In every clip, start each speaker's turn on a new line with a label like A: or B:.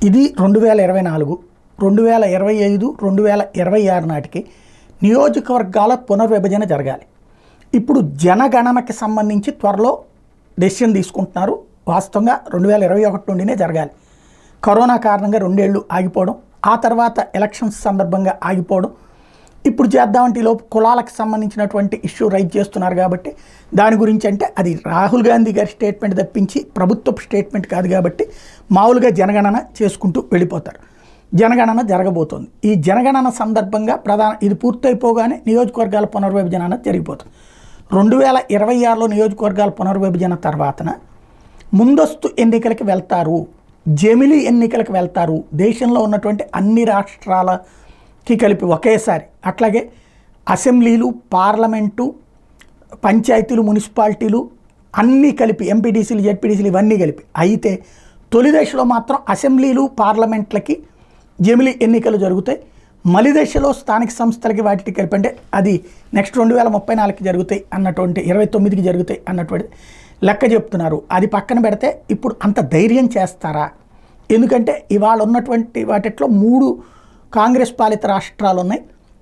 A: ఇది రెండు వేల ఇరవై నాలుగు రెండు వేల ఇరవై ఐదు రెండు వేల ఇరవై ఆరు నాటికి నియోజకవర్గాల పునర్విభజన జరగాలి ఇప్పుడు జనగణనకి సంబంధించి త్వరలో డెసిషన్ తీసుకుంటున్నారు వాస్తవంగా రెండు వేల ఇరవై ఒకటి నుండినే జరగాలి కరోనా కారణంగా రెండేళ్లు ఆగిపోవడం ఆ తర్వాత ఎలక్షన్స్ సందర్భంగా ఆగిపోవడం ఇప్పుడు చేద్దామంటే ఈలోపు కులాలకు సంబంధించినటువంటి ఇష్యూ రైజ్ చేస్తున్నారు కాబట్టి దాని గురించి అంటే అది రాహుల్ గాంధీ గారి స్టేట్మెంట్ తప్పించి ప్రభుత్వపు స్టేట్మెంట్ కాదు కాబట్టి మామూలుగా జనగణన చేసుకుంటూ వెళ్ళిపోతారు జనగణన జరగబోతోంది ఈ జనగణన సందర్భంగా ప్రధాన ఇది పూర్తయిపోగానే నియోజకవర్గాల పునర్విభజన అన్నది జరిగిపోతుంది రెండు వేల ఇరవై ఆరులో నియోజకవర్గాల పునర్విభజన తర్వాతన ముందస్తు ఎన్నికలకి వెళ్తారు జమిలీ ఎన్నికలకు వెళ్తారు దేశంలో ఉన్నటువంటి అన్ని రాష్ట్రాలకి కలిపి ఒకేసారి అట్లాగే అసెంబ్లీలు పార్లమెంటు పంచాయతీలు మున్సిపాలిటీలు అన్నీ కలిపి ఎంపీడీసీలు జెడ్పీడీసీలు ఇవన్నీ కలిపి అయితే తొలి దశలో మాత్రం అసెంబ్లీలు పార్లమెంట్లకి జమిలీ ఎన్నికలు జరుగుతాయి మలి దశలో స్థానిక సంస్థలకి వాటికి కలిపి అంటే అది నెక్స్ట్ రెండు వేల ముప్పై నాలుగుకి జరుగుతాయి అన్నటువంటి ఇరవై తొమ్మిదికి జరుగుతాయి అన్నటువంటి లెక్క చెప్తున్నారు అది పక్కన పెడితే ఇప్పుడు అంత ధైర్యం చేస్తారా ఎందుకంటే ఇవాళ ఉన్నటువంటి వాటిట్లో మూడు కాంగ్రెస్ పాలిత రాష్ట్రాలు ఉన్నాయి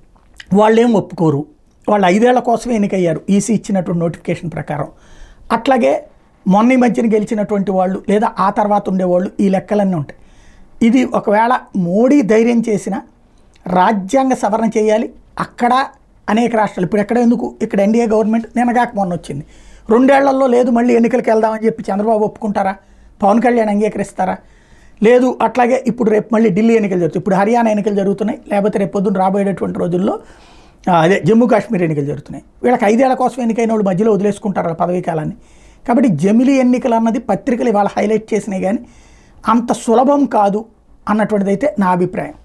A: వాళ్ళేం ఒప్పుకోరు వాళ్ళు ఐదేళ్ల కోసమే ఎన్నికయ్యారు ఈసీ ఇచ్చినటువంటి నోటిఫికేషన్ ప్రకారం అట్లాగే మొన్న ఈ మధ్యన గెలిచినటువంటి వాళ్ళు లేదా ఆ తర్వాత ఉండేవాళ్ళు ఈ లెక్కలన్నీ ఉంటాయి ఇది ఒకవేళ మోడీ ధైర్యం చేసిన రాజ్యాంగ సవరణ చేయాలి అక్కడ అనేక రాష్ట్రాలు ఇప్పుడు ఎక్కడ ఎందుకు ఇక్కడ ఎన్డీఏ గవర్నమెంట్ నిన్నగాక మొన్న వచ్చింది రెండేళ్లలో లేదు మళ్ళీ ఎన్నికలకు వెళ్దామని చెప్పి చంద్రబాబు ఒప్పుకుంటారా పవన్ కళ్యాణ్ అంగీకరిస్తారా లేదు అట్లాగే ఇప్పుడు రేపు మళ్ళీ ఢిల్లీ ఎన్నికలు జరుగుతాయి ఇప్పుడు హర్యానా ఎన్నికలు జరుగుతున్నాయి లేకపోతే రేపు పొద్దున్న రాబోయేటటువంటి రోజుల్లో ఆ, అదే జమ్మూ కాశ్మీర్ ఎన్నికలు జరుగుతున్నాయి వీళ్ళకి ఐదేళ్ల కోసం ఎన్నికైన వాళ్ళు మధ్యలో వదిలేసుకుంటారు వాళ్ళ పదవీ కాలాన్ని కాబట్టి జమిలీ ఎన్నికలు అన్నది పత్రికలు ఇవాళ హైలైట్ చేసినాయి కానీ అంత సులభం కాదు అన్నటువంటిది అయితే నా అభిప్రాయం